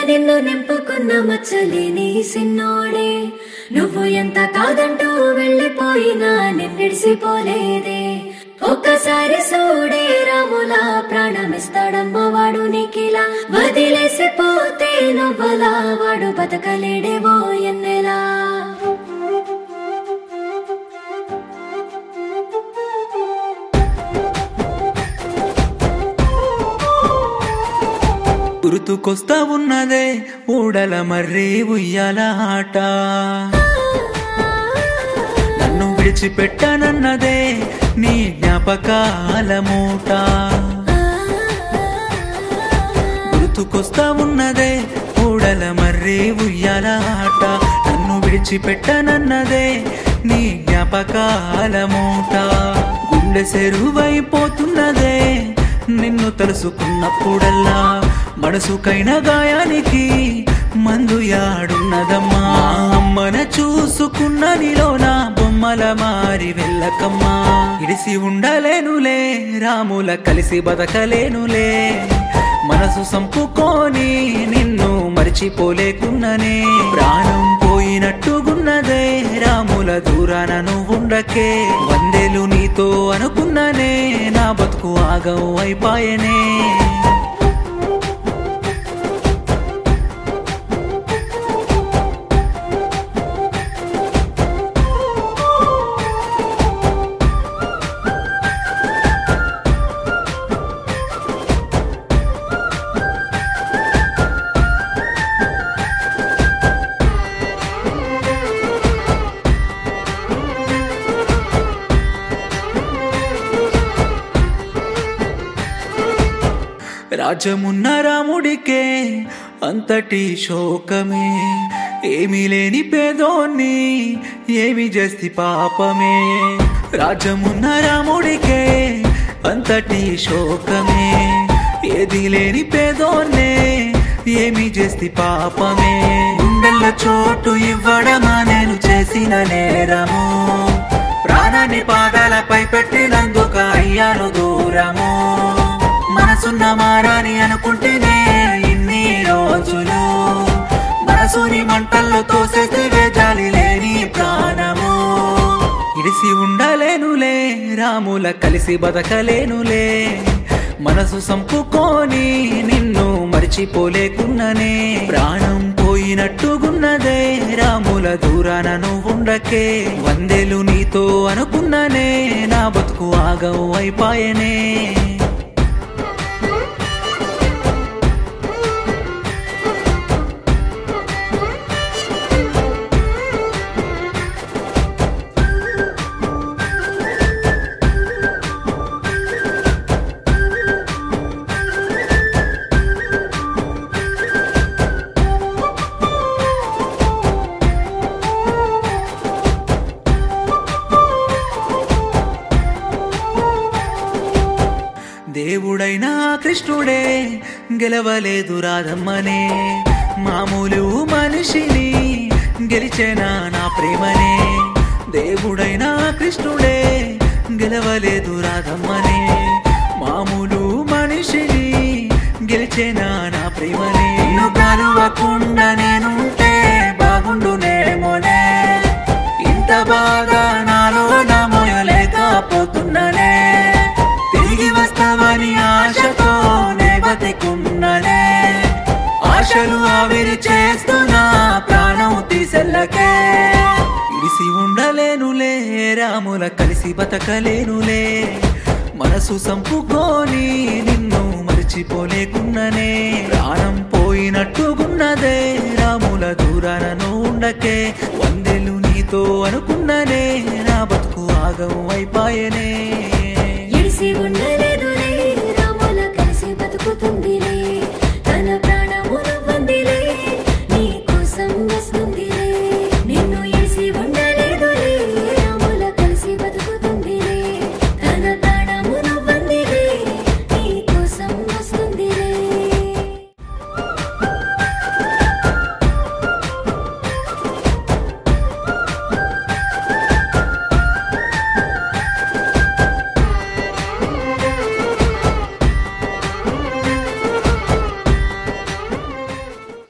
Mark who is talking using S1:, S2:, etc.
S1: నిన్ను నింపుకున్న మచ్చలేని సిన్నోడే నువ్వు ఎంత కాదంటూ వెళ్ళిపోయినా నిన్నిడిసిపోలేదే ఒక్కసారి సూడే రాములా ప్రాణమిస్తాడమ్మ వాడు నీకిలా వదిలేసిపోతే నువ్వలా వాడు బతకలేడేవో ఎన్నెలా
S2: గుర్తుకొస్తా ఉన్నదే ఊడల మర్రి ఉయ్యాల ఆట నన్ను విడిచిపెట్టానన్నదే నీ జ్ఞాపకాల మూట గుర్తుకొస్తా ఉన్నదే ఊడల మర్రి ఉయ్యాల ఆట నన్ను విడిచిపెట్టానన్నదే నీ జ్ఞాపకాల మూట గుండె సెరువైపోతున్నదే నిన్ను తలుసుకున్నప్పుడల్లా మనసుకైన గాయానికి మందు యాడున్నదమ్మా అమ్మన చూసుకున్న నీలోన బొమ్మల మారి వెళ్ళకమ్మా ఇడిసి ఉండలేనులే రాముల కలిసి బతకలేనులే మనసు సంపుకొని నిన్ను మరిచిపోలేకున్ననే ప్రాణం పోయినట్టుగున్నదే రాముల దూరాన నువ్వుండకే వందెలు నీతో అనుకున్ననే నా బతుకు ఆగం అయిపాయనే రాజ్యమున్న రాముడికే అంతటి శోకమే ఏమీ లేని పేదోన్ని ఏమి చేస్తి పాపమే రాజ్యమున్న రాముడికే అంతటి శోకమే ఏది లేని పేదోన్నే ఏమి చేస్తి పాపమే గుండెల్ల చోటు ఇవ్వడమా నేను చేసిన నేరము ప్రాణాన్ని పాదాలపై పెట్టినందుకు అయ్యాను దూరము మనసున్న మారాని అనుకుంటేనే ఇన్ని రోజులు మనసుని మంటల్లో తోసేస్తే వేజాలి లేని ప్రాణము ఇడిసి ఉండలేనులే రాముల కలిసి బతకలేనులే మనసు సంపుకొని నిన్ను మరిచిపోలేకున్ననే ప్రాణం పోయినట్టుగున్నదే రాముల దూరాన నువ్వుండకే వందెలు నీతో అనుకున్ననే నా బతుకు ఆగం అయిపాయనే దేవుడైనా కృష్ణుడే గెలవలేదు రాధమ్మనే మామూలు మనిషిని గెలిచేనా నా ప్రేమనే దేవుడైనా కృష్ణుడే గెలవలేదు రాధమ్మనే మామూలు మనిషిని గెలిచేనా నా ప్రేమనే నిన్ను కలవకుండా నేనుంటే బాగుండునేమోనే ఇంత బాగా నాలో నా మోయలేకపోతున్నానే తిరిగి వస్తావని ఆశతో నే బతికున్ననే ఆశలు ఆవిరి చేస్తున్నా ప్రాణం తీసెల్లకే ఇడిసి ఉండలేనులే రాముల కలిసి బతకలేనులే మనసు సంపుకొని నిన్ను మరిచిపోలేకున్ననే ప్రాణం పోయినట్టుగున్నదే రాముల దూరాన నువ్వు ఉండకే వందెలు నీతో అనుకున్ననే నా బతుకు ఆగం అయిపాయనే